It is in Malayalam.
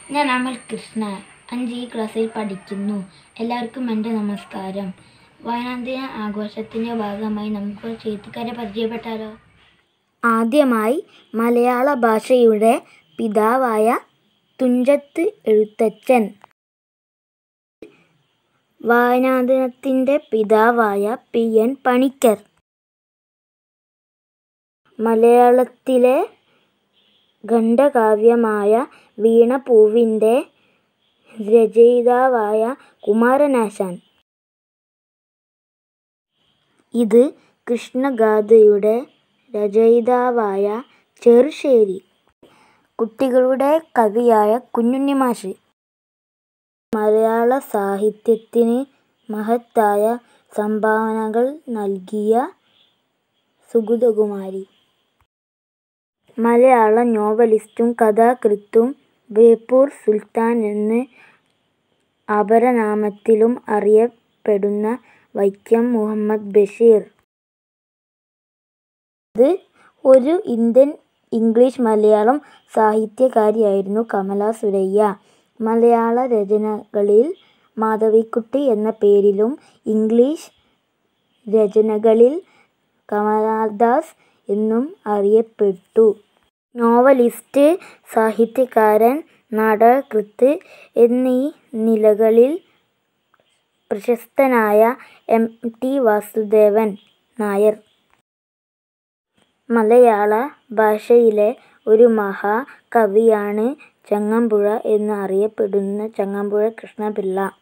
ഞാൻ അമൽ കൃഷ്ണ അഞ്ച് ഈ ക്ലാസ്സിൽ പഠിക്കുന്നു എല്ലാവർക്കും എൻ്റെ നമസ്കാരം വയനാദിന ആഘോഷത്തിൻ്റെ ഭാഗമായി നമുക്ക് കുറച്ച് എഴുത്തുകാരെ പരിചയപ്പെട്ടാലോ ആദ്യമായി മലയാള ഭാഷയുടെ പിതാവായ തുഞ്ചത്ത് എഴുത്തച്ഛൻ വായനാദിനത്തിൻ്റെ പിതാവായ പി എൻ പണിക്കർ മലയാളത്തിലെ ഖണ്ഡകാവ്യമായ വീണപൂവിൻ്റെ രചയിതാവായ കുമാരനാശാൻ ഇത് കൃഷ്ണഗാഥയുടെ രചയിതാവായ ചെറുശ്ശേരി കുട്ടികളുടെ കവിയായ കുഞ്ഞുണ്ണി മാഷ് മലയാള സാഹിത്യത്തിന് മഹത്തായ സംഭാവനകൾ നൽകിയ സുഗതകുമാരി മലയാള നോവലിസ്റ്റും കഥാകൃത്തും ബേപ്പൂർ സുൽത്താൻ എന്ന് അപരനാമത്തിലും അറിയപ്പെടുന്ന വൈക്കം മുഹമ്മദ് ബഷീർ ഇത് ഒരു ഇന്ത്യൻ ഇംഗ്ലീഷ് മലയാളം സാഹിത്യകാരിയായിരുന്നു കമല സുരയ്യ മലയാള രചനകളിൽ മാധവിക്കുട്ടി എന്ന പേരിലും ഇംഗ്ലീഷ് രചനകളിൽ കമലാദാസ് എന്നും അറിയപ്പെട്ടു നോവലിസ്റ്റ് സാഹിത്യകാരൻ നാടകകൃത്ത് എന്നീ നിലകളിൽ പ്രശസ്തനായ എം ടി വാസുദേവൻ നായർ മലയാള ഭാഷയിലെ ഒരു മഹാകവിയാണ് ചങ്ങമ്പുഴ എന്ന് അറിയപ്പെടുന്ന ചങ്ങമ്പുഴ കൃഷ്ണപിള്ള